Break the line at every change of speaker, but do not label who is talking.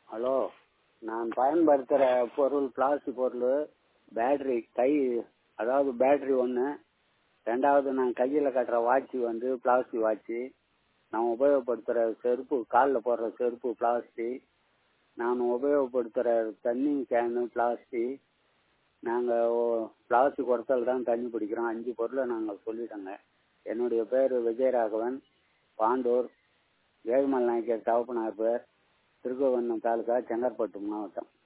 hello நான் பயன்படுத்துகிற பொருள் பிளாஸ்டிக் பொருள் பேட்ரி கை அதாவது பேட்ரி ஒன்று ரெண்டாவது நான் கையில் கட்டுற வாட்சி வந்து பிளாஸ்டிக் வாட்சி நான் உபயோகப்படுத்துகிற செருப்பு காலில் போடுற செருப்பு பிளாஸ்டிக் நான் உபயோகப்படுத்துகிற தண்ணி கேனு பிளாஸ்டிக் நாங்கள் பிளாஸ்டிக் குடத்தில் தான் தண்ணி பிடிக்கிறோம் அஞ்சு பொருளை நாங்கள் சொல்லிட்டோங்க என்னுடைய பேர் விஜயராகவன் பாண்டூர் ஏழுமல் நாயக்கர் தகப்பனார் பேர் திருக்கோவண்ணம் தாலுக்கா செங்கற்பட்டு மாவட்டம்